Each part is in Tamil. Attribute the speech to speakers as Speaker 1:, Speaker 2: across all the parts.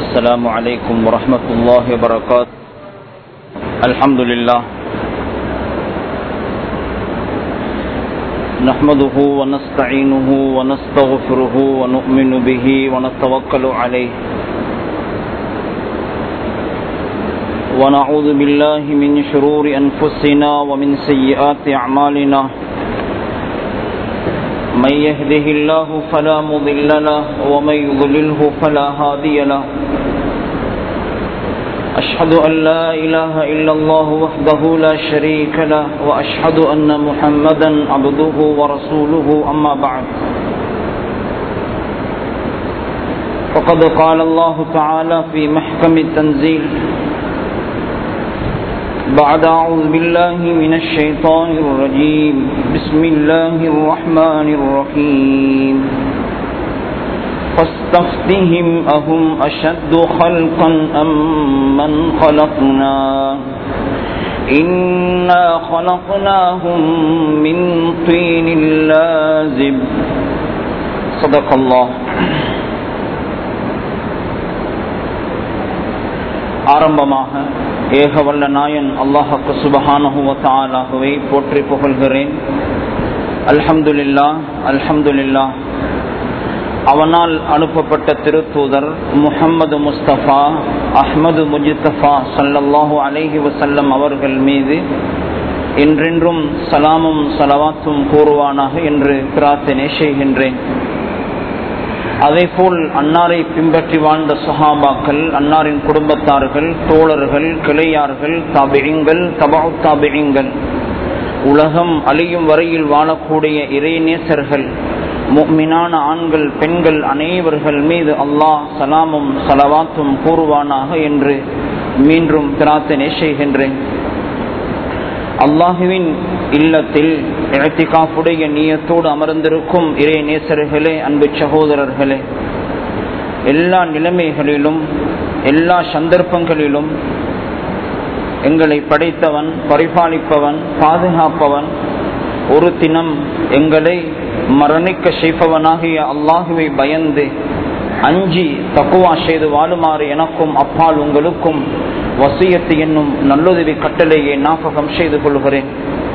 Speaker 1: السلام عليكم ورحمة الله وبركاته الحمد لله نحمده ونستعينه ونستغفره ونؤمن به ونتوكل عليه ونعوذ بالله من شرور أنفسنا ومن سيئات أعمالنا من يهده الله فلا مضل له ومن يضلله فلا هادي له أشهد أن لا إله إلا الله وحده لا شريك له وأشهد أن محمدا عبده ورسوله أما بعد فقد قال الله تعالى في محكم التنزيل بعد أعوذ بالله من الشيطان الرجيم بسم الله الرحمن الرحيم فاستفتهم أهم أشد خلقا أم من خلقنا إنا خلقناهم من طين لازب صدق الله ஆரம்பமாக ஏகவல்ல நாயன் அல்லாஹக்கு சுபஹானஹுவத்தாலாகவே போற்றி புகழ்கிறேன் அல்ஹம்துலில்லா அல்ஹம்துலில்லா அவனால் அனுப்பப்பட்ட திருத்தூதர் முஹம்மது முஸ்தபா அஹ்மது முஜித்தபா சல்லல்லாஹூ அலைஹி வசல்லம் அவர்கள் மீது என்றென்றும் சலாமும் சலவாத்தும் கூறுவானாக என்று பிரார்த்தனை செய்கின்றேன் அதேபோல் அன்னாரை பின்பற்றி வாழ்ந்த சுஹாபாக்கள் அன்னாரின் குடும்பத்தார்கள் தோழர்கள் கிளையார்கள் தாபிழிங்கள் தபாவு தாபிழிங்கள் உலகம் அழியும் வரையில் வாழக்கூடிய இறைநேசர்கள் முக்மினான ஆண்கள் பெண்கள் அனைவர்கள் மீது அல்லாஹ் சலாமும் சலவாத்தும் கூறுவானாக என்று மீண்டும் பிரார்த்தனை செய்கின்றேன் அல்லாஹுவின் இல்லத்தில் இழத்திகாப்புடைய நீயத்தோடு அமர்ந்திருக்கும் இறை நேசர்களே அன்பு சகோதரர்களே எல்லா நிலைமைகளிலும் எல்லா சந்தர்ப்பங்களிலும் எங்களை படைத்தவன் பரிபாலிப்பவன் பாதுகாப்பவன் ஒரு தினம் எங்களை மரணிக்க செய்பவனாகிய அல்லாஹுவை பயந்து அஞ்சி தக்குவா செய்து வாழுமாறு எனக்கும் அப்பால் உங்களுக்கும் வசியத்து என்னும் நல்லுதவி கட்டளையை ஞாபகம் செய்து கொள்கிறேன்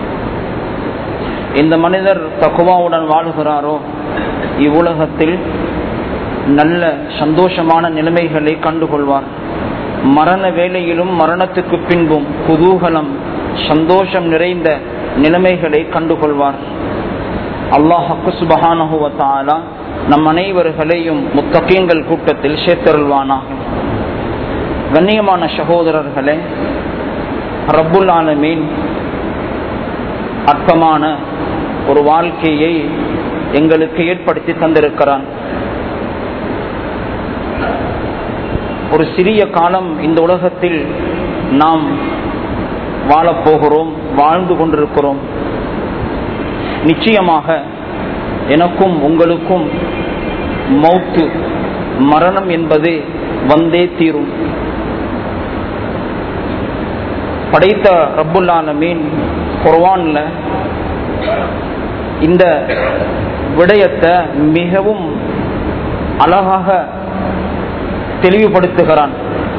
Speaker 1: இந்த மனிதர் தக்குவாவுடன் வாழுகிறாரோ இவ்வுலகத்தில் நல்ல சந்தோஷமான நிலைமைகளை கண்டுகொள்வார் மரண வேலையிலும் மரணத்துக்கு பின்பும் குதூகலம் சந்தோஷம் நிறைந்த நிலைமைகளை கண்டுகொள்வார் அல்லாஹக்கு சுபஹானஹுவத்தாலா நம் அனைவர்களையும் முத்தகீங்கள் கூட்டத்தில் சேர்த்தருள்வானாக கண்ணியமான சகோதரர்களே ரப்புல் ஆலமீன் அற்பமான ஒரு வாழ்க்கையை எங்களுக்கு ஏற்படுத்தி தந்திருக்கிறான் ஒரு சிறிய காலம் இந்த உலகத்தில் நாம் வாழப்போகிறோம் வாழ்ந்து கொண்டிருக்கிறோம் நிச்சயமாக எனக்கும் உங்களுக்கும் மௌத்து மரணம் என்பது வந்தே தீரும் படைத்த ரப்புல்லாலமீன் குர்வான்ல இந்த விடயத்தை மிகவும் அழகாக தெளிவுபடுத்துகிறான்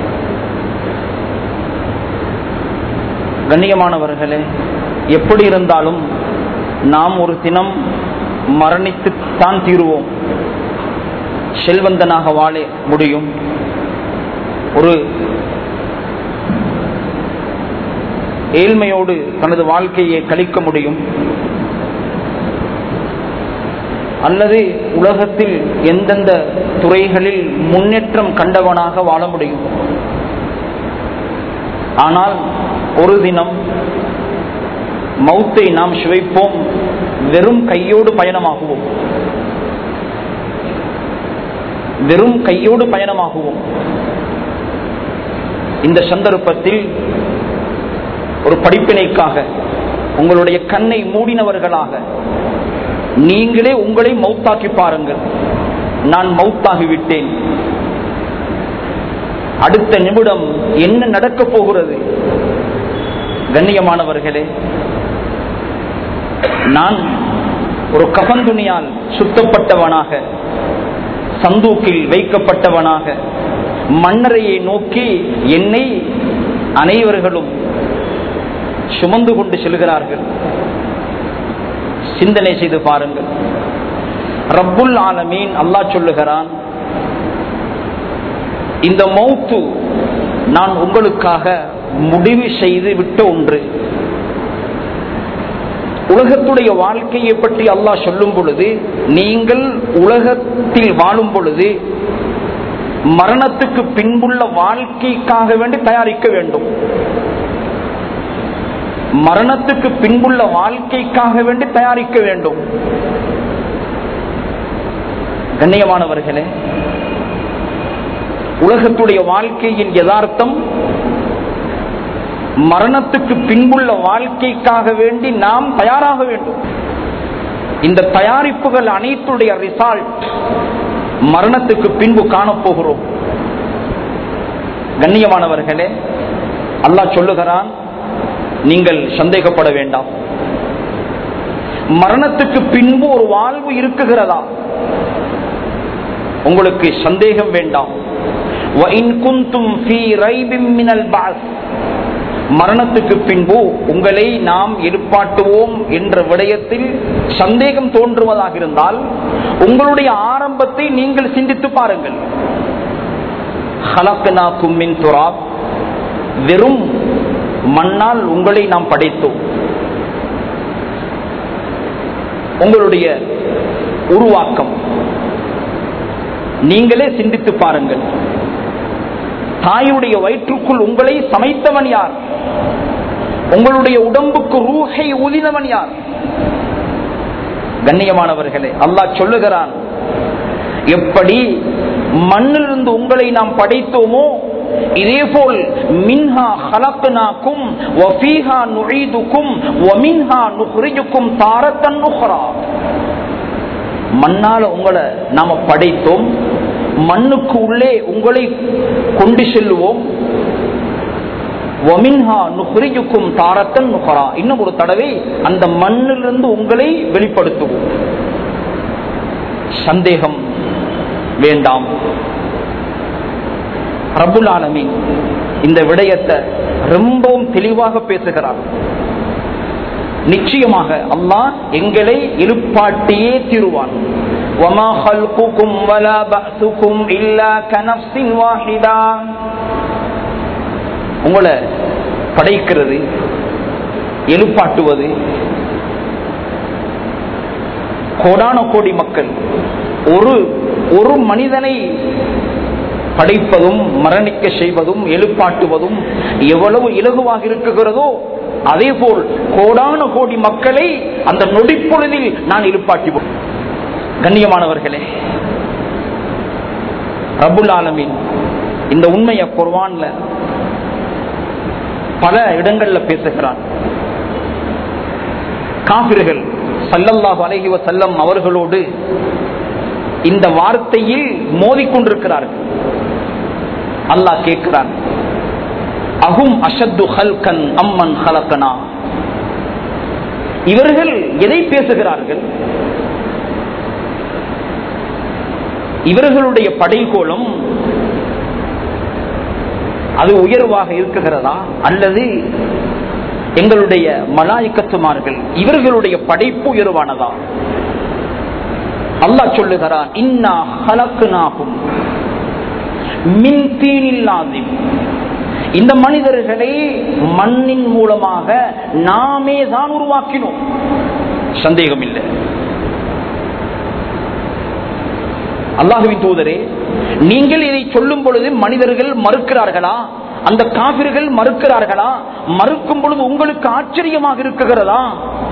Speaker 1: கண்ணியமானவர்களே எப்படி இருந்தாலும் நாம் ஒரு தினம் மரணித்துத்தான் தீருவோம் செல்வந்தனாக வாழ முடியும் ஒரு ஏழ்மையோடு தனது வாழ்க்கையை கழிக்க முடியும் அல்லது உலகத்தில் எந்தெந்த துறைகளில் முன்னேற்றம் கண்டவனாக வாழ முடியும் ஆனால் ஒரு தினம் மௌத்தை நாம் சுவைப்போம் வெறும் கையோடு பயணமாகுவோம் வெறும் கையோடு பயணமாகுவோம் இந்த சந்தர்ப்பத்தில் ஒரு படிப்பினைக்காக உங்களுடைய கண்ணை மூடினவர்களாக நீங்களே உங்களை மௌத்தாக்கி பாருங்கள் நான் மௌத்தாகிவிட்டேன் அடுத்த நிமிடம் என்ன நடக்கப் போகிறது கண்ணியமானவர்களே நான் ஒரு கபந்துணியால் சுத்தப்பட்டவனாக சந்தூக்கில் வைக்கப்பட்டவனாக மன்னரையை நோக்கி என்னை அனைவர்களும் சுமந்து கொண்டு செல்கிறார்கள் சிந்தனை செய்து பாருங்கள் ரப்புல் ஆலமீன் அல்லாஹ் சொல்லுகிறான் இந்த மௌத்து நான் உங்களுக்காக முடிவு செய்து விட்ட ஒன்று உலகத்துடைய வாழ்க்கையை பற்றி அல்லாஹ் சொல்லும் பொழுது நீங்கள் உலகத்தில் வாழும் பொழுது மரணத்துக்கு பின்புள்ள வாழ்க்கைக்காக வேண்டி தயாரிக்க வேண்டும் மரணத்துக்கு பின்புள்ள வாழ்க்கைக்காக வேண்டி தயாரிக்க வேண்டும் கண்ணியமானவர்களே உலகத்துடைய வாழ்க்கையின் யதார்த்தம் மரணத்துக்கு பின்புள்ள வாழ்க்கைக்காக வேண்டி நாம் தயாராக வேண்டும் இந்த தயாரிப்புகள் அனைத்துடைய ரிசால்ட் மரணத்துக்கு பின்பு காணப்போகிறோம் கண்ணியமானவர்களே அல்லாஹ் சொல்லுகிறான் நீங்கள் சந்தேகப்பட வேண்டாம் மரணத்துக்கு பின்பு ஒரு வாழ்வு இருக்குகிறதா உங்களுக்கு சந்தேகம் வேண்டாம் وَإِن كُنتُمْ فِي رَيْبٍ مِّنَ الْبَعْثِ மரணத்துக்கு பின்பு உங்களை நாம் எழுப்பாட்டுவோம் என்ற விடயத்தில் சந்தேகம் தோன்றுவதாக இருந்தால் உங்களுடைய ஆரம்பத்தை நீங்கள் சிந்தித்து பாருங்கள் خَلَقْنَاكُم مِّن تُرَابٍ வெறும் மண்ணால் உங்களை நாம் படைத்தோம் உங்களுடைய உருவாக்கம் நீங்களே சிந்தித்து பாருங்கள் தாயுடைய வயிற்றுக்குள் உங்களை சமைத்தவன் யார் உங்களுடைய உடம்புக்கு ரூஹை ஊதினவன் யார் கண்ணியமானவர்களே அல்லாஹ் சொல்லுகிறான் எப்படி மண்ணிலிருந்து உங்களை நாம் படைத்தோமோ இதேபோல் மின்ஹா ஹலக்னாக்கும் வஃபீஹா நுஈதுக்கும் வமின்ஹா நுஹ்ரிஜுக்கும் தாரத்தன் நுஹ்ரா மண்ணால உங்களை நாம படைத்தோம் மண்ணுக்கு உள்ளே உங்களை கொண்டு செல்லுவோம் வமின்ஹா நுஹ்ரிஜுக்கும் தாரத்தன் நுஹரா இன்னும் ஒரு தடவை அந்த மண்ணிலிருந்து உங்களை வெளிப்படுத்துவோம் சந்தேகம் வேண்டாம் ரபுல் ஆலமீன் இந்த விடயத்தை ரொம்பவும் தெளிவாக பேசுகிறார் நிச்சயமாக அல்லாஹ் எங்களை எழுப்பாட்டியே தீருவான் وَمَا خَلْقُكُمْ وَلَا بَعْثُكُمْ إِلَّا كَنَفْسٍ وَاحِدَةٍ உங்களை படைக்கிறது எழுப்பாட்டுவது கோடான கோடி மக்கள் ஒரு ஒரு மனிதனை படைப்பதும் மரணிக்க செய்வதும் எழுப்பாட்டுவதும் எவ்வளவு இலகுவாக இருக்குகிறதோ அதே போல் கோடான கோடி மக்களை அந்த நொடிப்பொழுதில் நான் எழுப்பாட்டுவோம் கண்ணியமானவர்களே ரபுல் ஆலமின் இந்த உண்மையை குர்வான்ல பல இடங்கள்ல பேசுகிறான் காபிர்கள் சல்லல்லாஹு அலைஹி வஸல்லம் அவர்களோடு இந்த வார்த்தையில் மோதிக்கொண்டிருக்கிறார்கள் அல்லாஹ் கேட்கிறான் அகும் அஷத்து ஹல்கன் அம்மன் ஹலக்கனா இவர்கள் எதை பேசுகிறார்கள் இவர்களுடைய படைகோலம் அது உயர்வாக இருக்குகிறதா அல்லது எங்களுடைய மலாய்க்கத்துமார்கள் இவர்களுடைய படைப்பு உயர்வானதா அல்லாஹ் சொல்லுகிறான் இன்னா ஹலக்குனாகும் மின் தீனில்லாதிம் இந்த மனிதர்களை மண்ணின் மூலமாக நாமே தான் உருவாக்கினோம் சந்தேகம் இல்லை அல்லாஹுவின் தூதரே நீங்கள் இதை சொல்லும் பொழுது மனிதர்கள் மறுக்கிறார்களா அந்த காபிர்கள் மறுக்கிறார்களா மறுக்கும் பொழுது உங்களுக்கு ஆச்சரியமாக இருக்குகிறதா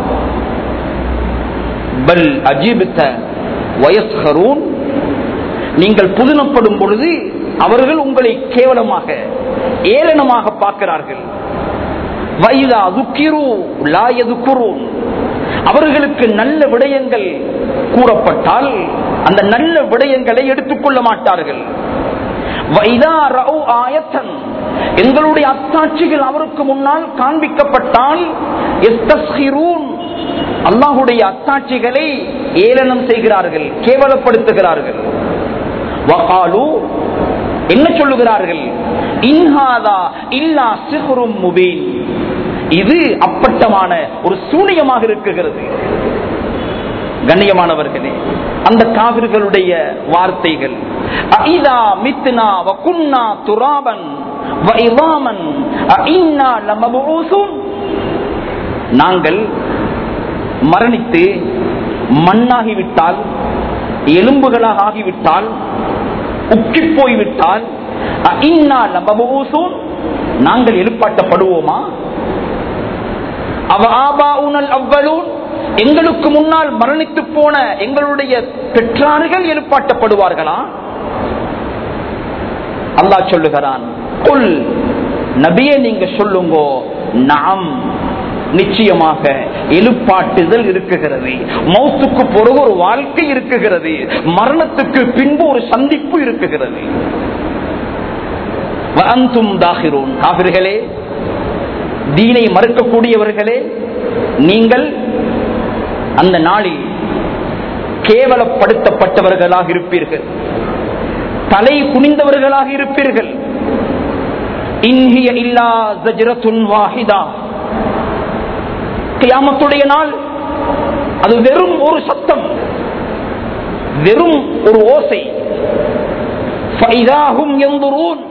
Speaker 1: பல் அஜீபித்த வயஸ்கரூன் நீங்கள் புதினப்படும் பொழுது அவர்கள் உங்களை கேவலமாக ஏளனமாக பார்க்கிறார்கள் வைதா துக்கிரு லாயதுக்குரூன் அவர்களுக்கு நல்ல விடயங்கள் கூறப்பட்டால் அந்த நல்ல விடயங்களை எடுத்துக்கொள்ள மாட்டார்கள் வைதா ரவு ஆயத்தன் எங்களுடைய அத்தாட்சிகள் அவருக்கு முன்னால் காண்பிக்கப்பட்டால் எஸ்தஸ்ஹிரூன் அல்லாஹுடைய அத்தாட்சிகளை ஏளனம் செய்கிறார்கள் கேவலப்படுத்துகிறார்கள் வகாலு என்ன சொல்லுகிறார்கள் இன்ஹாதா இல்லா சிஹ்ரும் முபீன் இது அப்பட்டமான ஒரு சூனியமாக இருக்குகிறது கண்ணியமானவர்களே அந்த காவிர்களுடைய வார்த்தைகள் அஇதா மித்னா வகுன்னா துராபன் வைவாமன் அஇன்னா லமபூசுன் நாங்கள் மரணித்து மண்ணாகிவிட்டால் எலும்புகளாக ஆகிவிட்டால் உக்கி போய்விட்டால் அஇன்னா லமபூசுன் நாங்கள் எழுப்பாட்டப்படுவோமா அவ ஆபா உணல் அவ்வளூன் எங்களுக்கு முன்னால் மரணித்து போன எங்களுடைய பெற்றார்கள் எழுப்பாட்டப்படுவார்களா அல்லாஹ் சொல்லுகிறான் குல் நபியே நீங்க சொல்லுங்கோ நாம் நிச்சயமாக எழுப்பாட்டுதல் இருக்குகிறது மௌத்துக்கு பிறகு ஒரு வாழ்க்கை இருக்குகிறது மரணத்துக்கு பின்பு ஒரு சந்திப்பு இருக்குகிறது வஅந்தும் தாகிரூன் காவிர்களே தீனை மறுக்கக்கூடியவர்களே நீங்கள் அந்த நாளில் கேவலப்படுத்தப்பட்டவர்களாக இருப்பீர்கள் தலை குனிந்தவர்களாக இருப்பீர்கள் இன்ஹிய இல்லா ஜஜ்ரத்துன் வாஹிதா கியாமத்துடைய நாள் அது வெறும் ஒரு சத்தம் வெறும் ஒரு ஓசை ஃபைதாஹும் யந்துரூன்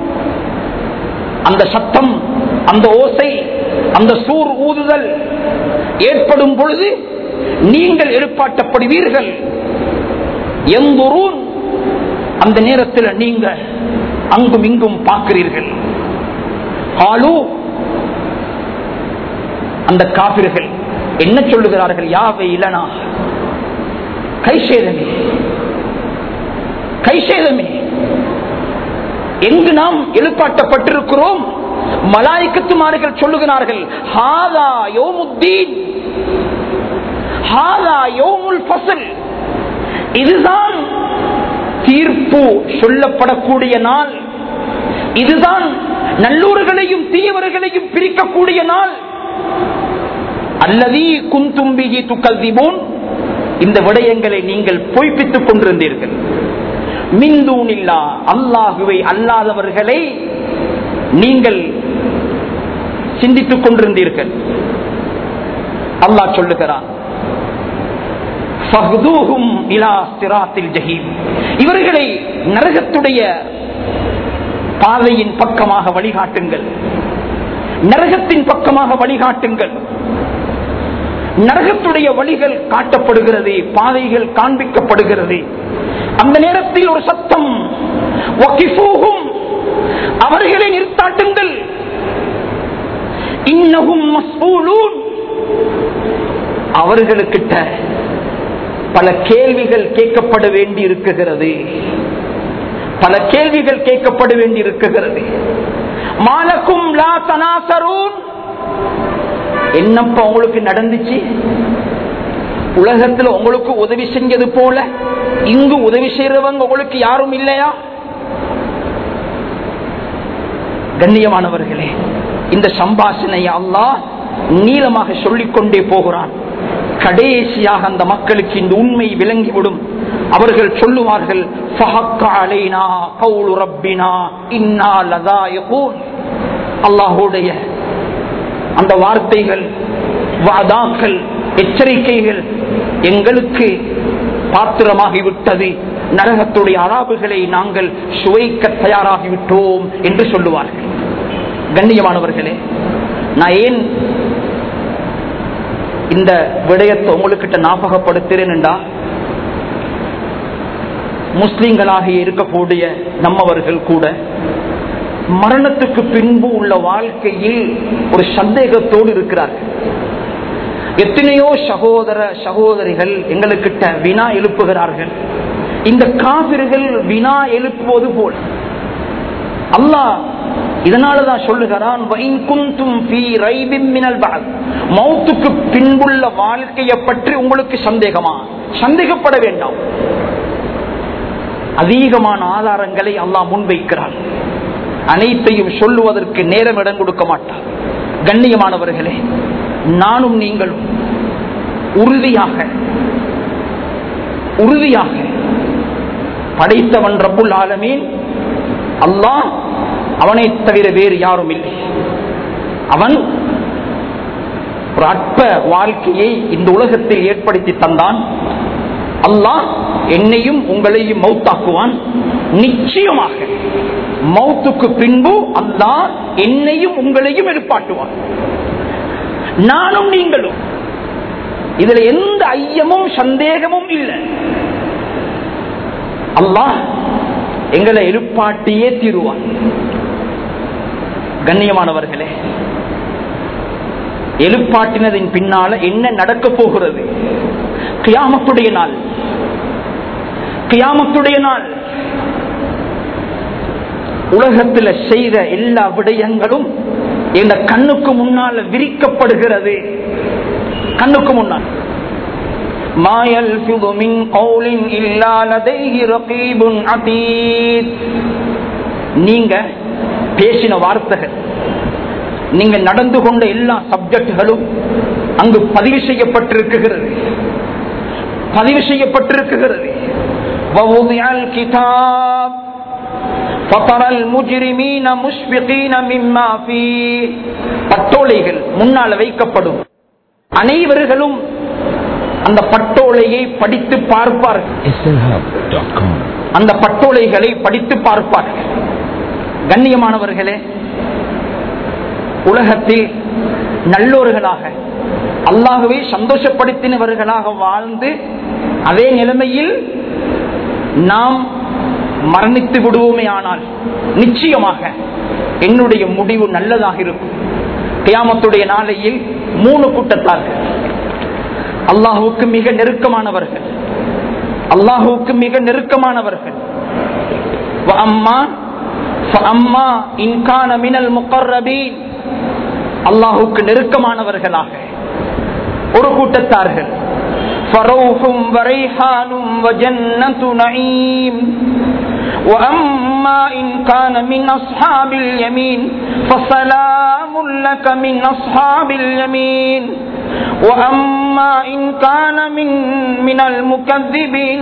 Speaker 1: அந்த சத்தம் அந்த ஓசை அந்த சூர் ஊதுதல் ஏற்படும் பொழுது நீங்கள் எழுப்பாட்டப்படுவீர்கள் எந்தொருன் அந்த நேரத்தில் நீங்க அங்கும் இங்கும் பார்க்கிறீர்கள் ஆலு அந்த காபிர்கள் என்ன சொல்லுகிறார்கள் யாவை இல்லனா கைசேதமே கைசேதமே எங்கு நாம் எழுப்பாட்டப்பட்டிருக்கிறோம் மலாய்க்கத்துமார்கள் சொல்லுகிறார்கள் ஹாதா யோமுத்தீன் ஹாதா யோமுல் ஃபசல் இதுதான் தீர்ப்பு சொல்லப்படக்கூடிய நாள் இதுதான் நல்லூர்களையும் தீயவர்களையும் பிரிக்கக்கூடிய நாள் அல்லதி குந்தும்பிகி துக்கல்திபோன் இந்த விடயங்களை நீங்கள் பொய்ப்பித்துக் கொண்டிருந்தீர்கள் மிந்தூனில்லா அல்லாஹுவை அல்லாதவர்களை நீங்கள் சிந்தித்துக் கொண்டிருந்தீர்கள் அல்லாஹ் சொல்லுகிறான் ஃபஹ்தூஹும் இலா சிராத்தில் ஜஹீம். இவர்களை நரகத்துடைய பாதையின் பக்கமாக வழிகாட்டுங்கள் நரகத்தின் பக்கமாக வழிகாட்டுங்கள் நரகத்துடைய வழிகள் காட்டப்படுகிறது பாதைகள் காண்பிக்கப்படுகிறது அந்த நேரத்தில் ஒரு சத்தம் வகிஃபூஹும். அவர்களை நிறுத்தாட்டுங்கள் இன்னகும் மஸ்ஊலூன். அவர்களுக்கிட்ட பல கேள்விகள் கேட்கப்பட வேண்டி இருக்குகிறது பல கேள்விகள் கேட்கப்பட வேண்டி இருக்குகிறது மாலக்கும் லா தனாசரூன் என்னப்பா உங்களுக்கு நடந்துச்சு உலகத்துல உங்களுக்கு உதவி செஞ்சது போல இங்கு உதவி செய்யறவங்க உங்களுக்கு யாரும் இல்லையா கண்ணியமானவர்களே இந்த சம்பாஷணையை அல்லாஹ் நீளமாக சொல்லிக் கொண்டே போகிறான் கடைசியாக அந்த மக்களுக்கு இந்த உண்மை விளங்கிவிடும் அவர்கள் சொல்லுவார்கள் "ஃபஹக்க அலைனா கவுலு ரப்பினா இன்னா லதாயிகூன்." அல்லாஹ்வுடைய அந்த வார்த்தைகள் வாதாக்கள் எச்சரிக்கைகள் எங்களுக்கு பாத்திரமாகிவிட்டது நரகத்துடைய அராபுகளை நாங்கள் சுவைக்க தயாராகிவிட்டோம் என்று சொல்லுவார்கள் கண்ணியமானவர்களே நான் ஏன் இந்த விடயத்தை உங்களுக்கிட்ட ஞாபகப்படுத்துறேன்டா முஸ்லிம்களாக இருக்கக்கூடிய நம்மவர்கள் கூட மரணத்துக்கு பின்பு உள்ள வாழ்க்கையில் ஒரு சந்தேகத்தோடு இருக்கிறார்கள் எத்தனையோ சகோதர சகோதரிகள் எங்களுக்கிட்ட வினா எழுப்புகிறார்கள் இந்த காவிர்கள் வினா எழுப்புவது போல் அல்லாஹ் இதனாலதான் சொல்லுகிறான் "வஇன் குன்தும் ஃபீ ரைபின் மினல் பஅத்." மௌத்துக்கு பின்புள்ள வாழ்க்கையை பற்றி உங்களுக்கு சந்தேகமா சந்தேகப்பட வேண்டாம் அதிகமான ஆதாரங்களை அல்லாஹ் முன்வைக்கிறான் அனைத்தையும் சொல்லுவதற்கு நேரம் இடம் கொடுக்க மாட்டார் கண்ணியமானவர்களே நானும் நீங்களும் உறுதியாக உறுதியாக படைத்தவன் ரப்புல் ஆலமீன் அல்லாஹ் அவனை தவிர வேறு யாரும் இல்லை அவன் ஒரு அற்ப வாழ்க்கையை இந்த உலகத்தில் ஏற்படுத்தி தந்தான் அல்லாஹ் என்னையும் உங்களையும் மௌத்தாக்குவான் நிச்சயமாக மௌத்துக்கு பின்பு அல்லாஹ் என்னையும் உங்களையும் எழுப்பாட்டுவான் நானும் நீங்களும் இதுல எந்த ஐயமும் சந்தேகமும் இல்லை அல்லாஹ் எங்களை எழுப்பாட்டியே தீருவான் கண்ணியமானவர்களே எழுப்பாட்டினதின் பின்னால என்ன நடக்க போகிறது கியாமத்துடைய நாள் கியாமத்துடைய நாள் உலகத்தில் செய்த எல்லா விடயங்களும் எங்க கண்ணுக்கு முன்னால விரிக்கப்படுகிறது கண்ணுக்கு முன்னால் ما يلفظ من قول إلا لديه رقيب عتيد நீங்க பேசின வார்த்தைகள் நீங்க நடந்து கொண்ட எல்லா சப்ஜெக்டுகளும் அங்கு பதிவு செய்யப்பட்டிருக்கிறது பதிவு செய்யப்பட்டிருக்கிறது ووضع الكتاب فترى المجرمين مشفقين مما فيه பட்டோலைகள் முன்னால் வைக்கப்படும் அனைவர்களும் அந்த பட்டோலையை படித்து பார்ப்பார்கள்
Speaker 2: slhub.com.
Speaker 1: அந்த பட்டோலைகளை படித்து பார்ப்பார்கள் கண்ணியமானவர்களே உலகத்தில் நல்லோர்களாக அல்லாகவே சந்தோஷப்படுத்தினவர்களாக வாழ்ந்து அதே நிலைமையில் நாம் மரணித்து விடுவோமே ஆனால் நிச்சயமாக என்னுடைய முடிவு நல்லதாக இருக்கும் கியாமத்துடைய நாளையில் மூணு கூட்டத்தார்கள் அல்லாஹுக்கு மிக நெருக்கமானவர்கள் அல்லாஹுக்கு மிக நெருக்கமானவர்கள் وأما فأما إن كان من المقربين அல்லாஹுக்கு நெருக்கமானவர்களாக ஒரு கூட்டத்தார்கள் فروح وريحان وجنة نعيم وأما إن كان من أصحاب اليمين فسلام لك من أصحاب اليمين وأما إن كان من من المكذبين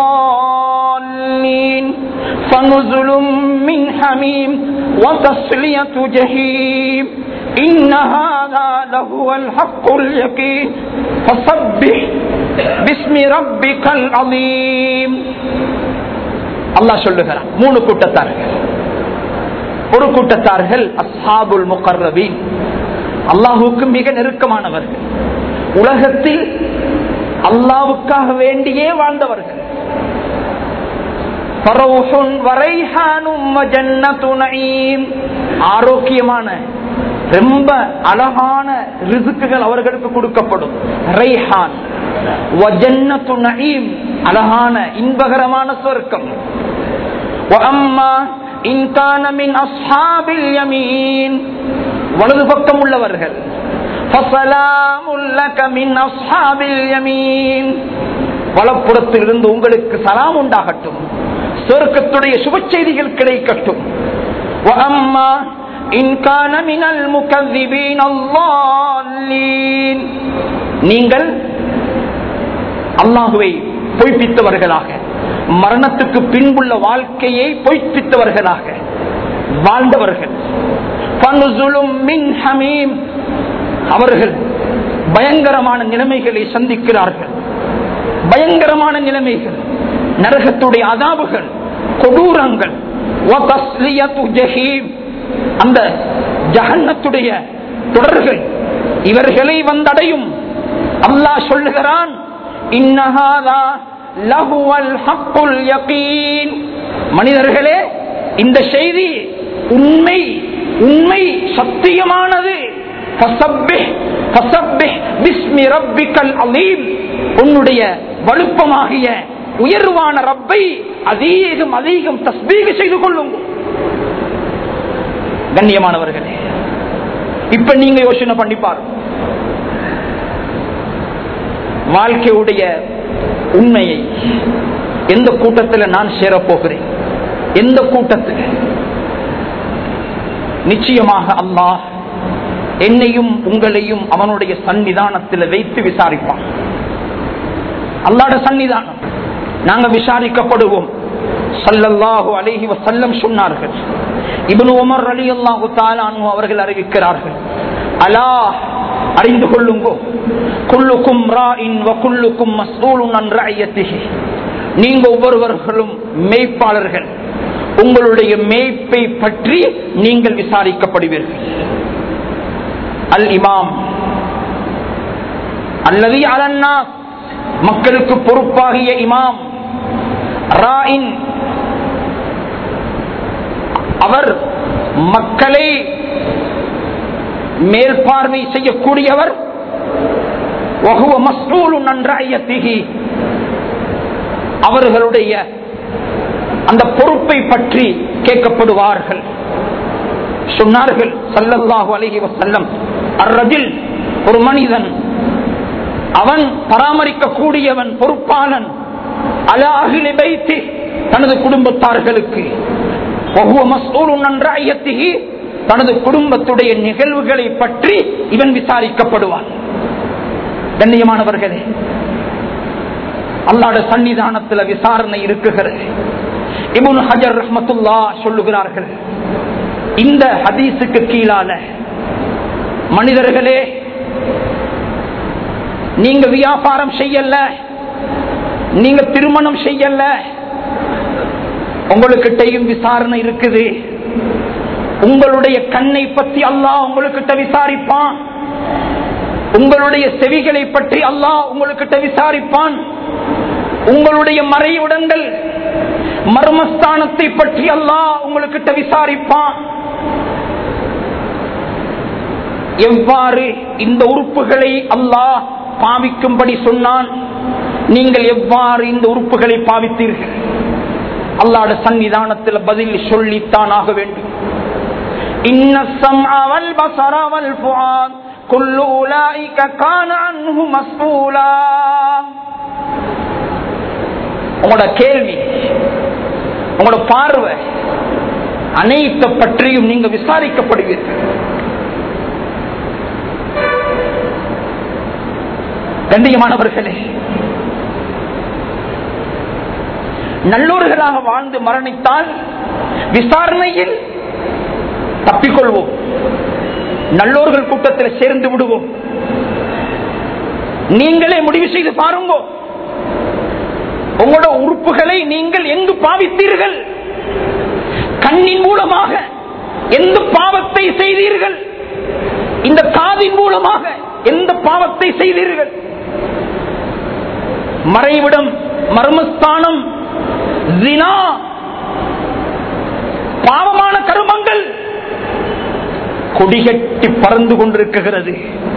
Speaker 1: الضالين فنزل من حميم وتصلية جهيم إن هذا لهو الحق اليقين فسبح باسم ربك العظيم அல்லாஹ் சொல்லுகிறான் மூணு கூட்டத்தார்கள் ஒரு கூட்டத்தார்கள் அஸ்ஹாபுல் முகர்ரபீன் அல்லாஹுக்கு மிக நெருக்கமானவர்கள் உலகத்தில் அல்லாவுக்காக வேண்டியே வாழ்ந்தவர்கள் ஃபரௌஹுன் வரைஹானும் வஜன்னத்து நஈம். ஆரோக்கியமான ரொம்ப அழகான ரிசுக்குகள் அவர்களுக்கு கொடுக்கப்படும் ரைஹான் வஜன்னத்து நஈம். அழகான இன்பகரமான சொர்க்கம் وأما إن كان من أصحاب اليمين வலது பக்கம் உள்ளவர்கள் فسلام لك من أصحاب اليمين வலப்புறத்தில் இருந்து உங்களுக்கு சலாம் உண்டாகட்டும் சொர்க்கத்துடைய சுப செய்திகள் கிடைக்கட்டும் وأما إن كان من المكذبين الضالين நீங்கள் அல்லாஹுவை பொய்ப்பித்தவர்களாக மரணத்துக்கு பின்புள்ள வாழ்க்கையை பொய்ப்பித்தவர்களாக வாழ்ந்தவர்கள் ஃபனுசுலும் மின் ஹமீம். அவர்கள் பயங்கரமான நிலைமைகளை சந்திக்கிறார்கள் பயங்கரமான நிலைமைகள் நரகத்துடைய அதாபுகள் கொடூரங்கள் வதஸ்லியத்து ஜஹீம். அந்த ஜஹன்னத்துடைய தொடர்கள் இவர்களை வந்தடையும் அல்லாஹ் சொல்லுகிறான் இன்னஹாதா லஹுவல் ஹக்குல் யகீன் மனிதர்களே இந்த செய்தி உண்மை உண்மை சத்தியமானது ஃபஸப்பிஹ், ஃபஸப்பிஹ் பிஸ்மி ரப்பிக்கல் அலீம். உன்னுடைய வலுப்பமாகிய உயர்வான ரப்பை அதிகம் அதிகம் தஸ்பீக செய்து கொள்ளுங்கள் கண்ணியமானவர்களே இப்ப நீங்க யோசனை பண்ணி பாருங்க வாழ்க்கையுடைய உண்மையை எந்த கூட்டத்தில் நான் சேரப்போகிறேன் எந்த கூட்டத்தில் நிச்சயமாக அல்லாஹ் என்னையும் உங்களையும் அவனுடைய சன்னிதானத்தில் வைத்து விசாரிப்பான் அல்லாட சன்னிதானம் நாங்க விசாரிக்கப்படுவோம் சல்லல்லாஹு அலைஹி வஸல்லம் சொன்னார்கள் இப்னு உமர் ரலியல்லாஹு தஆலா அன்ஹு அவர்கள் அறிவிக்கிறார்கள் அலா அறிந்து கொள்ளுங்கோ குல்லுக்கும் ராஇன் வ குல்லுக்கும் மஸ்ஊலுன் அன் ரஅயத்திஹி நீங்க ஒவ்வொருவர்களும் மேய்ப்பாளர்கள் உங்களுடைய மேய்ப்பை பற்றி நீங்கள் விசாரிக்கப்படுவீர்கள் அல் இமாம் அல்லது அலன்னா மக்களுக்கு பொறுப்பாகிய இமாம் ராயின் அவர் மக்களை மேல்பார்வை செய்யக்கூடியவர் வகுவ மஸ்ரூலு நன்றாயத்திகி அவர்களுடைய அந்த பொறுப்பை பற்றி கேட்கப்படுவார்கள் சொன்னார்கள் சல்லல்லாஹு அலைஹி வஸல்லம் அர்ரஜில் ஒரு மனிதன் அவன் பராமரிக்கக்கூடியவன் பொறுப்பாளன் அலாஹிலி வைத்து தனது குடும்பத்தார்களுக்கு வஹுவ மஸ்ஊலுன் அன் ரஅயத்திஹி தனது குடும்பத்துடைய நிகழ்வுகளை பற்றி இவன் விசாரிக்கப்படுவான் கண்ணியமானவர்களே அல்லாட சன்னிதானத்தில் விசாரணை இருக்குகிறது இபுன் ஹஜர் ரஹமத்துல்லா சொல்லுகிறார்கள் இந்த ஹதீஸுக்கு கீழால மனிதர்களே நீங்க வியாபாரம் செய்யல நீங்க திருமணம் செய்யல உங்களுக்கிட்டையும் விசாரணை இருக்குது உங்களுடைய கண்ணை பற்றி அல்லாஹ் உங்களுக்கிட்ட விசாரிப்பான் உங்களுடைய செவிகளை பற்றி அல்லாஹ் உங்களுக்கிட்ட விசாரிப்பான் உங்களுடைய மறையுடங்கள் மர்மஸ்தானத்தை பற்றி அல்லாஹ் உங்களுக்கிட்ட விசாரிப்பான் எவ்வாறு இந்த உறுப்புகளை அல்லாஹ் பாவிக்கும்படி சொன்னான் நீங்கள் எவ்வாறு இந்த உறுப்புகளை பாவித்தீர்கள் அல்லாட சன்னிதானத்தில் பதில் சொல்லித்தான் ஆக வேண்டும் இன்ன السمع والبصر والفؤاد كل أولئك كان عنه مسؤولا உங்களோட கேள்வி உங்களோட பார்வை அனைத்த பற்றியும் நீங்க விசாரிக்கப்படுவீர்கள் கண்ணியமானவர்களே நல்லோர்களாக வாழ்ந்து மரணித்தால் விசாரணையில் தப்பிக்கொள்வோம் நல்லோர்கள் கூட்டத்தில் சேர்ந்து விடுவோம் நீங்களே முடிவு செய்து பாருங்க உங்களோட உறுப்புகளை நீங்கள் எங்கு பாவித்தீர்கள் கண்ணின் மூலமாக எந்த பாவத்தை செய்தீர்கள் இந்த காதின் மூலமாக எந்த பாவத்தை செய்தீர்கள் மறைவிடம் மர்மஸ்தானம் ஜினா பாவமான கருமங்கள் கொடிகட்டி பறந்து கொண்டிருக்கிறது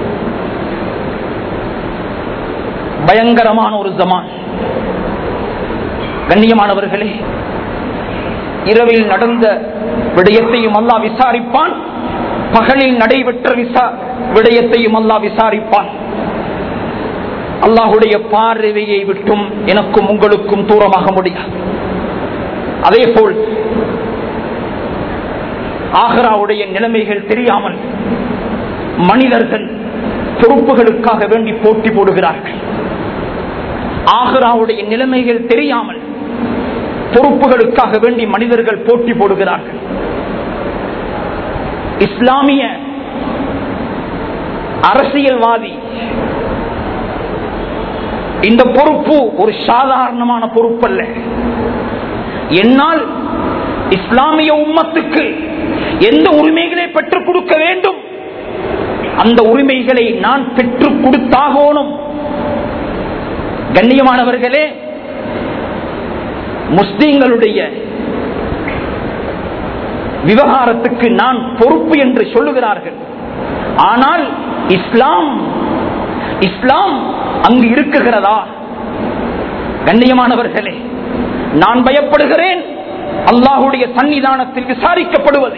Speaker 1: பயங்கரமான ஒரு ஜமான் கண்ணியமானவர்களே இரவில் நடந்த விடயத்தையும் அல்லா விசாரிப்பான் பகலில் நடைபெற்ற விசா விடயத்தையும் அல்லா விசாரிப்பான் அல்லாஹுடைய பார்வையை விட்டும் எனக்கும் உங்களுக்கும் தூரமாக முடியாது அதே போல் ஆகராவுடைய நிலைமைகள் தெரியாமல் மனிதர்கள் பொறுப்புகளுக்காக வேண்டி போட்டி போடுகிறார்கள் ஆகராவுடைய நிலைமைகள் தெரியாமல் பொறுப்புகளுக்காக வேண்டி மனிதர்கள் போட்டி போடுகிறார்கள் இஸ்லாமிய அரசியல்வாதி இந்த பொறுப்பு ஒரு சாதாரணமான பொறுப்பல்ல என்னால் இஸ்லாமிய உம்மத்துக்கு எந்த உரிமைகளை பெற்றுக் கொடுக்க வேண்டும் அந்த உரிமைகளை நான் பெற்றுக் கொடுத்தாகணும் கண்ணியமானவர்களே முஸ்லீம்களுடைய விவகாரத்துக்கு நான் பொறுப்பு என்று சொல்லுகிறார்கள் ஆனால் இஸ்லாம் இஸ்லாம் அங்கு இருக்குகிறதா கண்ணியமானவர்களே நான் பயப்படுகிறேன் அல்லாஹுடைய சன்னிதானத்தில் விசாரிக்கப்படுவது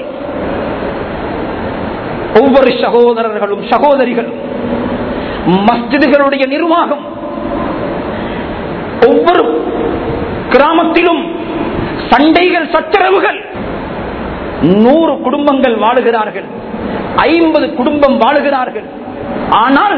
Speaker 1: ஒவ்வொரு சகோதரர்களும் சகோதரிகளும் மஸ்ஜிதுகளுடைய நிர்வாகம் ஒவ்வொரு கிராமத்திலும் சண்டைகள் சச்சரவுகள் நூறு குடும்பங்கள் வாழுகிறார்கள் ஐம்பது குடும்பம் வாழுகிறார்கள் ஆனால்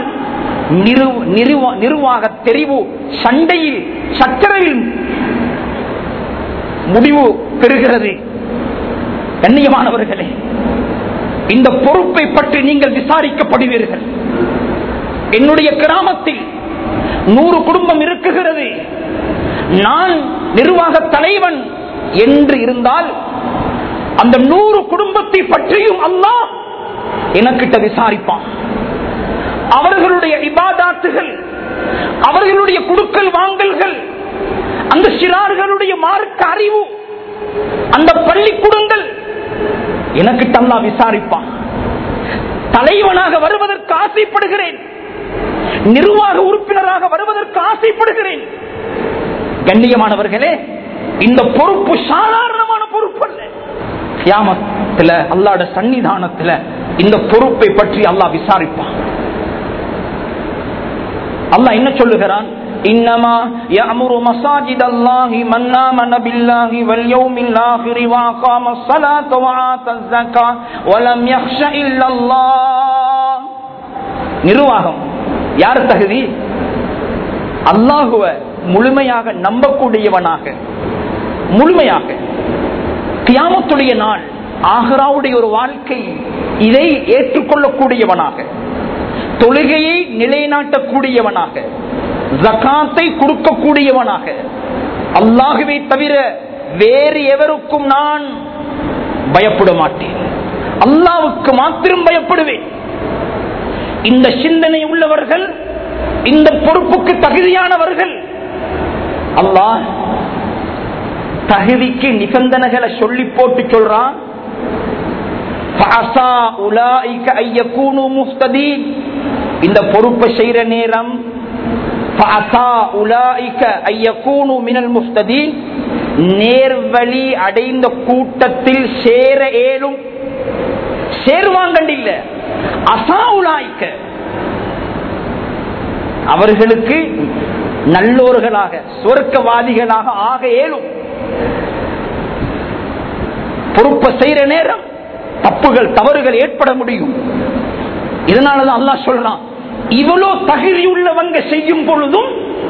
Speaker 1: நிர்வாக தெரிவு சண்டையில் சச்சரவில் முடிவு பெறுகிறது கண்ணியமானவர்களே இந்த பொறுப்பை பற்றி நீங்கள் விசாரிக்கப்படுவீர்கள் என்னுடைய கிராமத்தில் நூறு குடும்பம் இருக்குகிறது நான் நிர்வாக தலைவன் என்று இருந்தால் அந்த நூறு குடும்பத்தை பற்றியும் அல்லாஹ் எனக்கிட்ட விசாரிப்பான் அவர்களுடைய இபாதாத்துகள் அவர்களுடைய குடுக்கல் வாங்கல்கள் அந்த சிறார்களுடைய மார்க்க அறிவு அந்த பள்ளிக்கூடங்கள் எனக்கு தல்லா விசாரிப்பான் தலைவனாக வருவதற்கு ஆசைப்படுகிறேன் நிர்வாக உறுப்பினராக வருவதற்கு ஆசைப்படுகிறேன் கண்ணியமானவர்களே இந்த பொறுப்பு சாதாரணமான பொறுப்பு அல்ல கியாமத்துல அல்லாட சன்னிதானத்துல இந்த பொறுப்பை பற்றி அல்லாஹ் விசாரிப்பான் அல்லாஹ் என்ன சொல்லுகிறான் إنما يأمر مساجد الله من آمن بالله واليوم الآخر وأقام الصلاة وآتى الزكاة ولم يخش إلا الله நிர்வாகம் யார் தகுதி அல்லாஹுவ முழுமையாக நம்பக்கூடியவனாக முழுமையாக கியாமத்துடைய நாள் ஆகராவுடைய ஒரு வாழ்க்கை இதை ஏற்றுக்கொள்ளக்கூடியவனாக தொழுகையை நிலைநாட்டக்கூடியவனாக ஜக்காத்தை கொடுக்கக்கூடியவனாக அல்லாகவே தவிர வேறு எவருக்கும் நான் பயப்பட மாட்டேன் அல்லாவுக்கு மாத்திரம் பயப்படுவேன் இந்த சிந்தனை உள்ளவர்கள் இந்த பொறுப்புக்கு தகுதியானவர்கள் அல்லாஹ் தகுதிக்கு நிபந்தனைகளை சொல்லி போட்டு சொல்றான் இந்த பொறுப்பை செய்யற நேரம் நேர்வழி அடைந்த கூட்டத்தில் சேர ஏலும் சேருவாங்கண்டில்ல அசா உலாய்க்க அவர்களுக்கு நல்லோர்களாக சொர்க்கவாதிகளாக ஆக ஏலும் பொறுப்பை செய்யற நேரம் தப்புகள் தவறுகள் ஏற்பட முடியும் இதனாலதான் அல்லாஹ் சொல்றான் இவ்வளோ தகுதி உள்ளவங்க செய்யும் பொழுதும்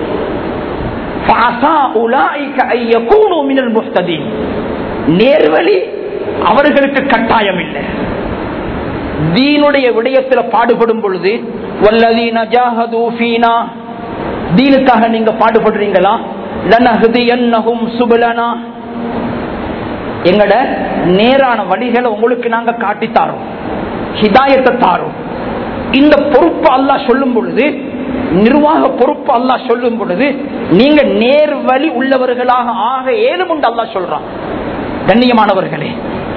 Speaker 1: நேர்வழி அவர்களுக்கு கட்டாயம் இல்லை தீனுடைய விடயத்தில் பாடுபடும் பொழுது வல்லதீன ஜாஹது ஃபீனா தீனுக்காக நீங்க பாடுபடுறீங்களா லனஹ்தியன்னஹும் சுபலனா எங்கட நேரான வழிகளை உங்களுக்கு நாங்க காட்டித்தாரோம் ஹிதாயத்தை தாரோம் இந்த பொறுப்பு அல்லாஹ் சொல்லும் பொழுது நிர்வாக பொறுப்பு அல்லாஹ் சொல்லும் பொழுது நீங்க நேர் வழி உள்ளவர்களாக ஆக ஏதும் உண்டு அல்லாஹ் சொல்றான் கண்ணியமானவர்களே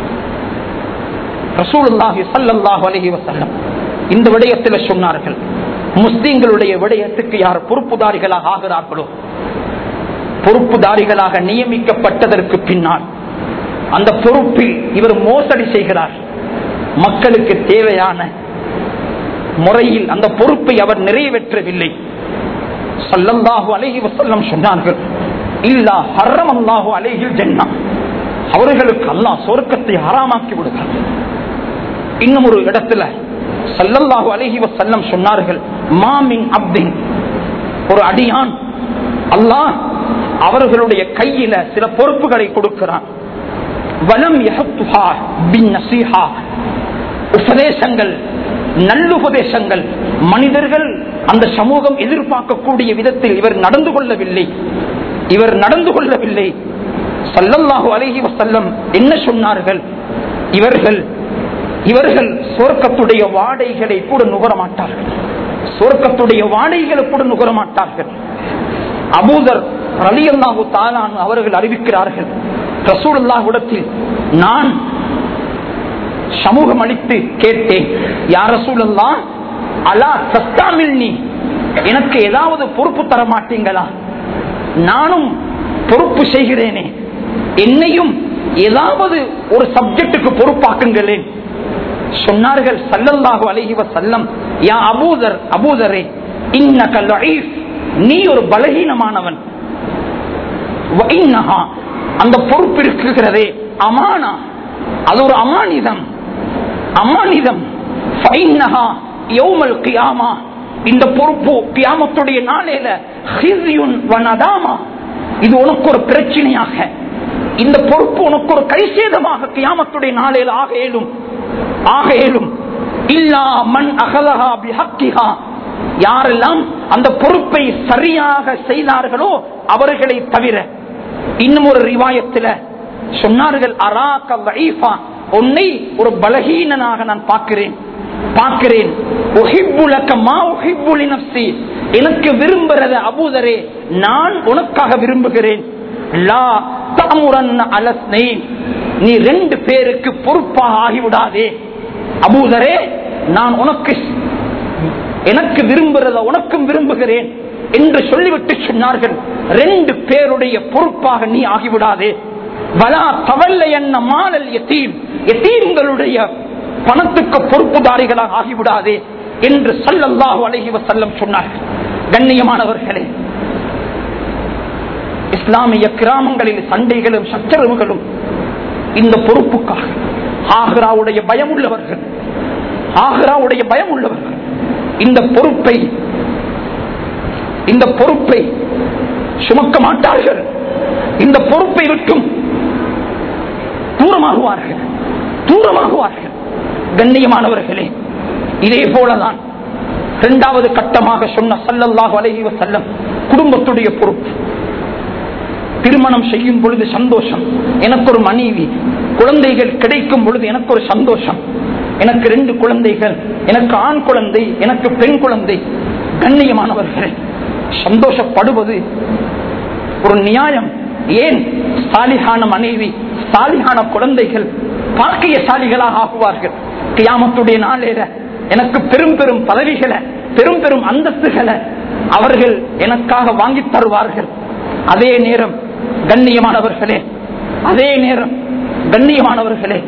Speaker 1: ரசூலுல்லாஹி ஸல்லல்லாஹு அலைஹி வஸல்லம் இந்த விடயத்தில் சொன்னார்கள் முஸ்லிம்களுடைய விடயத்துக்கு யார் பொறுப்புதாரிகளாக ஆகிறார்களோ பொறுப்புதாரிகளாக நியமிக்கப்பட்டதற்கு பின்னால் அந்த பொறுப்பில் இவர் மோசடி செய்கிறார் மக்களுக்கு தேவையான முறையில் அந்த பொறுப்பை அவர் நிறைவேற்றவில்லை சல்லல்லாஹு அலைஹி வஸல்லம் சொன்னார்கள் இல்லா ஹர்ரம் அல்லாஹு அலைஹில் ஜன்னா அவர்களுக்கு அல்லாஹ் சொர்க்கத்தை ஹராமாக்கி விடுகிறார் இன்னும் ஒரு இடத்துல சல்லல்லாஹு அலைஹி வஸல்லம் சொன்னார்கள் மாமின் அப்தின் ஒரு அடியான் அல்லாஹ் அவர்களுடைய கையில சில பொறுப்புகளை கொடுக்கிறான் வலம் யஹத்துஹா பின் நசீஹா உபதேசங்கள் நல்லுபதேசங்கள் மனிதர்கள் அந்த சமூகம் எதிர்பார்க்கக்கூடிய விதத்தில் இவர் நடந்து கொள்ளவில்லை இவர் நடந்து கொள்ளவில்லை சல்லல்லாஹு அலைஹி வசல்லம் என்ன சொன்னார்கள் இவர்கள் இவர்கள் சொர்க்கத்துடைய வாடைகளை கூட நுகர மாட்டார்கள் சொர்க்கத்துடைய வாடைகளை கூட நுகர மாட்டார்கள் அபூதர் ரலியல்லாஹு தாலான் அவர்கள் அறிவிக்கிறார்கள் ரசூலுல்லாஹ்விடத்தில் நான் சமூகம் அளித்து கேட்டேன் யார் ரசூலல்லா அலா சஸ்தாமில் நீ எனக்கு ஏதாவது பொறுப்பு தர மாட்டீங்களா நானும் பொறுப்பு செய்கிறேனே என்னையும் ஏதாவது ஒரு சப்ஜெக்டுக்கு பொறுப்பாக்குங்களேன் சொன்னார்கள் சல்லல்லாஹு அலைஹி வஸல்லம் யா அபூதர் அபூதரே இன்னக லஈஃப் நீ ஒரு பலகீனமானவன் வ இன்னஹா அந்த பொறுப்பு இருக்கிறதே அமானா அது ஒரு அமானிதம் அமானிதம் ஃபைன்னஹா யௌமல் கியாமா இந்த பொறுப்பு கியாமத்துடைய நாளையில ஹிஸ்யுன் வ நதாமா இது உனக்கு ஒரு பிரச்சனையாக இந்த பொறுப்பு உனக்கு ஒரு கைசேதமாக கியாமத்துடைய நாளில் ஆக இயலும் ஆக இயலும் இல்லா மண் அகலஹா பிஹக்கிஹா யாரெல்லாம் அந்த பொறுப்பை சரியாக செய்தார்களோ அவர்களை தவிர இன்னும் ஒரு ரிவாயத்தில் சொன்னார்கள் அராக்க வைஃபா உன்னை ஒரு பலகீனனாக நான் பார்க்கிறேன் பார்க்கிறேன் உஹிப்புலக்க மா உஹிப்புலி நஃப்சி. எனக்கு விரும்புறத அபூதரே நான் உனக்காக விரும்புகிறேன் லா தமுரன்ன அலஸ்னைன். நீ ரெண்டு பேருக்கு பொறுப்பாக ஆகிவிடாதே அபூதரே நான் உனக்கு எனக்கு விரும்புறத உனக்கும் விரும்புகிறேன் என்று சொல்லிவிட்டு சொன்னார்கள் ரெண்டு பேருடைய பொறுப்பாக நீ ஆகிவிடாதே வலா தவல்ல என்ன மாலல் எத்தீம் எத்தீம்களுடைய பணத்துக்கு பொறுப்புதாரிகளாக ஆகிவிடாதே என்று சல்லல்லாஹு அலைஹி வஸல்லம் சொன்னார்கள் கண்ணியமானவர்களே இஸ்லாமிய கிராமங்களில் சண்டைகளும் சச்சரவுகளும் இந்த பொறுப்புக்காக ஆக்ராவுடைய பயம் உள்ளவர்கள் ஆக்ராவுடைய பயம் உள்ளவர்கள் இந்த பொறுப்பை இந்த பொறுப்பை சுமக்க மாட்டார்கள் இந்த பொறுப்பை விட்டும் தூரமாகுவார்கள் தூரமாகுவார்கள் கண்ணியமானவர்களே இதே போலதான் இரண்டாவது கட்டமாக சொன்ன சல்லல்லாஹு அலைஹி வஸல்லம் குடும்பத்துடைய பொறுப்பு திருமணம் செய்யும் பொழுது சந்தோஷம் எனக்கு ஒரு மனைவி குழந்தைகள் கிடைக்கும் பொழுது எனக்கு ஒரு சந்தோஷம் எனக்கு ரெண்டு குழந்தைகள் எனக்கு ஆண் குழந்தை எனக்கு பெண் குழந்தை கண்ணியமானவர்கள் சந்தோஷப்படுவது ஒரு நியாயம் ஏன் சாலிகான மனைவி சாலிகான குழந்தைகள் பாக்கியசாலிகளாக ஆகுவார்கள் கியாமத்துடைய நாளேற எனக்கு பெரும் பெரும் பதவிகளை பெரும் பெரும் அந்தஸ்துகளை அவர்கள் எனக்காக வாங்கி தருவார்கள் அதே நேரம் கண்ணியமானவர்களே அதே நேரம் கண்ணியமானவர்களே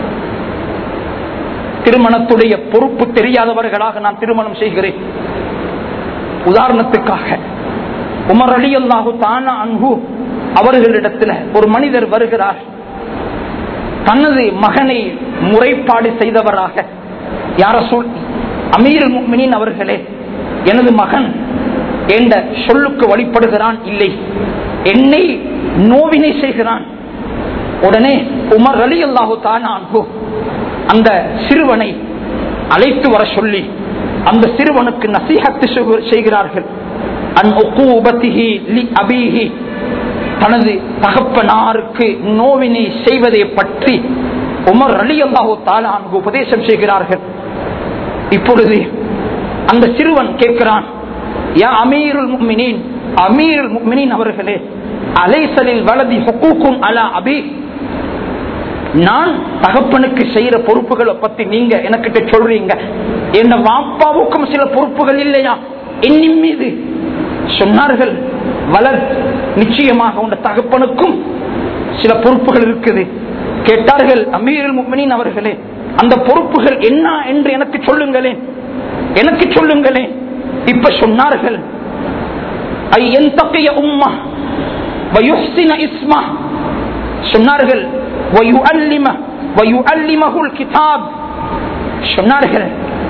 Speaker 1: திருமணத்துடைய பொறுப்பு தெரியாதவர்களாக நான் திருமணம் செய்கிறேன் உதாரணத்துக்காக உமர் அலி அல்லாஹு தானா அன்பு அவர்களிடத்துல ஒரு மனிதர் வருகிறார் தனது மகனை முறைப்பாடு செய்தவராக யார சொல் அமீர் முக்மினின் அவர்களே எனது மகன் என்ற சொல்லுக்கு வழிபடுகிறான் இல்லை என்னை நோவினை செய்கிறான் உடனே உமர் அலி அல்லாஹு தானா அன்பு அந்த சிறுவனை அழைத்து வர சொல்லி அந்த சிறுவனுக்கு நசீகத்து செய்கு- செய்கிறார்கள் அன் உக்கூபத்திஹி லி அபீஹி தனது தகப்பனாருக்கு நோவினை செய்வதை பற்றி உமர் அலி அல்லாஹு தாலான் உபதேசம் செய்கிறார்கள் இப்பொழுது அந்த சிறுவன் கேட்கிறான் யா அமீருல் முக்மினீன் அமீருல் முக்மினீன் அவர்களே அலைசலில் வலதி ஹுக்கூக்கும் அலா அபி நான் தகப்பனுக்கு செய்யற பொறுப்புகளை பத்தி நீங்க எனக்கிட்ட சொல்றீங்க என் வாப்பாவுக்கும் சில பொறுப்புகள் இல்லையா என்னின் மீது சொன்னார்கள் வளர் நிச்சயமாக உண்ட தகப்பனுக்கும் சில பொறுப்புகள் இருக்குது கேட்டார்கள் அமீருல் முக்மினின் அவர்களே அந்த பொறுப்புகள் என்ன என்று எனக்கு சொல்லுங்களேன் எனக்கு சொல்லுங்களேன் இப்ப சொன்னார்கள் ஐ என் தக்கைய உம்மா வயுஹ்சின இஸ்மா சொன்னார்கள் வயுஅல்லிம வயுஅல்லிமஹுல் கிதாப் சொன்னார்கள்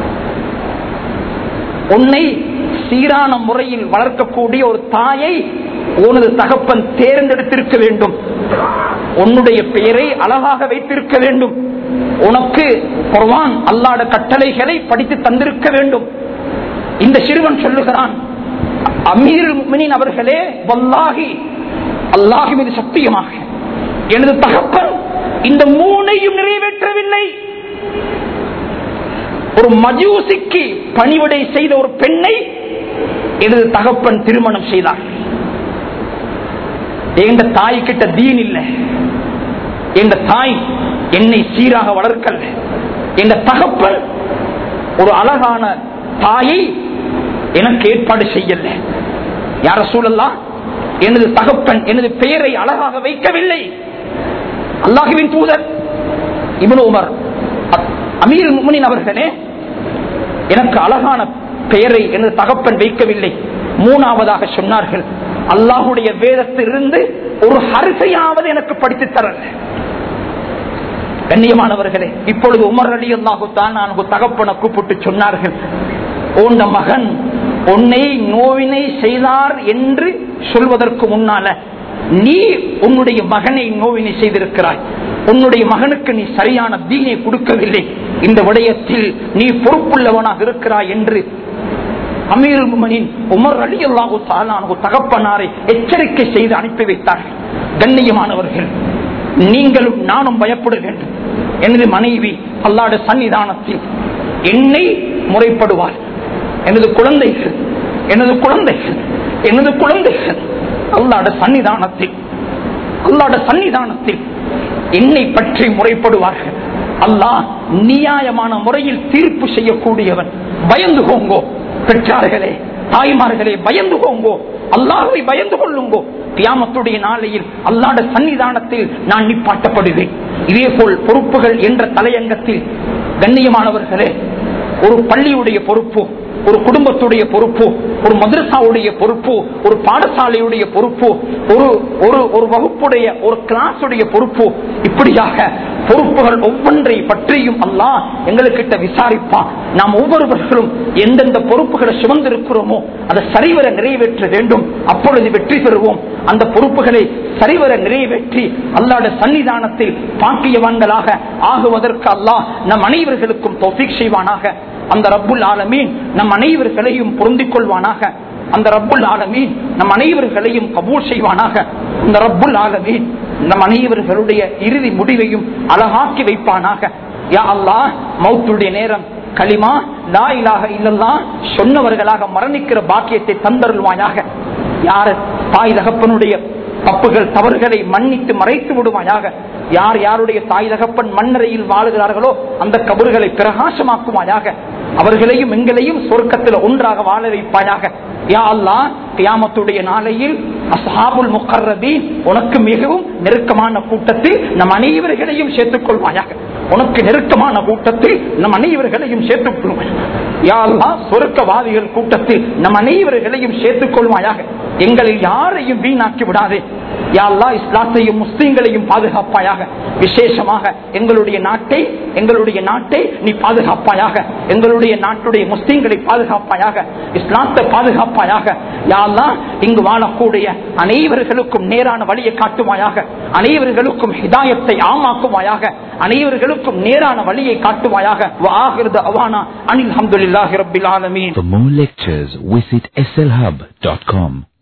Speaker 1: உன்னை சீரான முறையில் வளர்க்கக்கூடிய ஒரு தாயை உனது தகப்பன் தேர்ந்தெடுத்திருக்க வேண்டும் உன்னுடைய பெயரை அழகாக வைத்திருக்க வேண்டும் உனக்கு குர்ஆன் அல்லாட கட்டளைகளை படித்து தந்திருக்க வேண்டும் இந்த சிறுவன் சொல்லுகிறான் அமீர் முக்மினின் அவர்களே வல்லாகி அல்லாஹி மீது சத்தியமாக எனது தகப்பன் இந்த மூனையும் நிறைவேற்றவில்லை ஒரு மஜூசிக்கு பணிவிடை செய்த ஒரு பெண்ணை எனது தகப்பன் திருமணம் செய்தார் எங்க தாய் கிட்ட தீன் இல்லை எங்க தாய் என்னை சீராக வளர்க்கல எங்க தகப்பன் ஒரு அழகான தாயை எனக்கு ஏற்பாடு செய்யல யார சூழல்லாம் எனது தகப்பன் எனது பெயரை அழகாக வைக்கவில்லை அல்லாஹுவின் தூதர் இவனு உமர் அ- அமீர் முமனின் அவர்களே எனக்கு அழகான பெயரை எனது தகப்பன் வைக்கவில்லை மூணாவதாக சொன்னார்கள் அல்லாஹுடைய வேதத்திலிருந்து ஒரு ஹரிசையாவது எனக்கு படித்து தரல கண்ணியமானவர்களே இப்பொழுது உமர் அலி அல்லாஹு தான் நான் உங்க தகப்பனை கூப்பிட்டு சொன்னார்கள் உந்த மகன் உன்னை நோவினை செய்தார் என்று சொல்வதற்கு முன்னால நீ உன்னுடைய மகனை நோவினை செய்திருக்கிறாய் உன்னுடைய மகனுக்கு நீ சரியான தீனை கொடுக்கவில்லை இந்த விடயத்தில் நீ பொறுப்புள்ளவனாக இருக்கிறாய் என்று அமீர் முமனின் உமர் அலி அல்லாஹு தாலானு தகப்பனாரை எச்சரிக்கை செய்து அனுப்பி வைத்தார்கள் கண்ணியமானவர்கள் நீங்களும் நானும் பயப்பட வேண்டும் எனது மனைவி அல்லாட சன்னிதானத்தில் என்னை முறைப்படுவார் எனது குழந்தைகள் எனது குழந்தைகள் எனது குழந்தைகள் அல்லாட சன்னிதானத்தில் அல்லாட சன்னிதானத்தில் என்னை பற்றி முறைப்படுவார்கள் அல்லாஹ் நியாயமான முறையில் தீர்ப்பு செய்யக்கூடியவன் பயந்து போங்கோ பெற்றார்களே தாய்மார்களே பயந்து போங்கோ அல்லாஹை பயந்து கொள்ளுங்கோ கியாமத்துடைய நாளையில் அல்லாட சன்னிதானத்தில் நான் நிப்பாட்டப்படுவேன் இதே போல் பொறுப்புகள் என்ற தலையங்கத்தில் கண்ணியமானவர்களே ஒரு பள்ளியுடைய பொறுப்பு ஒரு குடும்பத்துடைய பொறுப்பு ஒரு மதரசாவுடைய பொறுப்பு ஒரு பாடசாலையுடைய பொறுப்பு ஒரு ஒரு ஒரு வகுப்புடைய ஒரு கிளாஸுடைய பொறுப்பு இப்படியாக பொறுப்புகள் ஒவ்வொன்றை பற்றியும் அல்லாஹ் எங்களுக்கிட்ட விசாரிப்பான் நாம் ஒவ்வொருவர்களும் எந்தெந்த பொறுப்புகளை சுமந்திருக்கிறோமோ அதை சரிவர நிறைவேற்ற வேண்டும் அப்பொழுது வெற்றி பெறுவோம் அந்த பொறுப்புகளை சரிவர நிறைவேற்றி அல்லாட சன்னிதானத்தில் பாக்கியவான்களாக ஆகுவதற்கு அல்லாஹ் நம் அனைவர்களுக்கும் தொஃபிக் செய்வானாக அந்த ரப்புல் ஆலமீன் நம் அனைவர்களையும் பொருந்திக் கொள்வானாக அந்த ரப்புல் ஆலமீன் நம் அனைவர்களையும் கபூல் செய்வானாக அந்த ரப்புல் ஆலமீன் நம் அனைவர்களுடைய இறுதி முடிவையும் அழகாக்கி வைப்பானாக யா அல்லாஹ் மௌத்துடைய நேரம் களிமா லா இலாக இல்லல்லா சொன்னவர்களாக மரணிக்கிற பாக்கியத்தை தந்தருள்வாயாக யார் தாய் தகப்பனுடைய தப்புகள் தவறுகளை மன்னித்து மறைத்து விடுவாயாக யார் யாருடைய தாய் தகப்பன் மண்ணறையில் வாழுகிறார்களோ அந்த கபறுகளை பிரகாசமாக்குவாயாக அவர்களையும் எங்களையும் சொர்க்கத்தில் ஒன்றாக வாழ வைப்பாயாக யா அல்லா கியாமத்துடைய நாளையில் அசாபுல் முக்கர்ரபீன் உனக்கு மிகவும் நெருக்கமான கூட்டத்தில் நம் அனைவர்களையும் சேர்த்துக் கொள்வாயாக உனக்கு நெருக்கமான கூட்டத்தில் நம் அனைவர்களையும் சேர்த்துக் கொள்வாயாக யா அல்லா சொருக்கவாதிகள் கூட்டத்தில் நம் அனைவர்களையும் சேர்த்துக் கொள்வாயாக எங்களில் யாரையும் வீணாக்கி விடாதே யாழ்லா இஸ்லாத்தையும் முஸ்லீம்களையும் பாதுகாப்பாயாக விசேஷமாக எங்களுடைய நாட்டை எங்களுடைய நாட்டை நீ பாதுகாப்பாயாக எங்களுடைய நாட்டுடைய முஸ்லீம்களை பாதுகாப்பாயாக இஸ்லாத்தை பாதுகாப்பாயாக யாழ்லா இங்கு வாழக்கூடிய அனைவர்களுக்கும் நேரான வழியை காட்டுவாயாக அனைவர்களுக்கும் ஹிதாயத்தை ஆமாக்குவாயாக அனைவர்களுக்கும் நேரான வழியை காட்டுவாயாக வாகிருத அவானா அனில் அஹமதுல்லாஹி ரபில் ஆலமீன்
Speaker 2: For more lectures, visit slhub.com.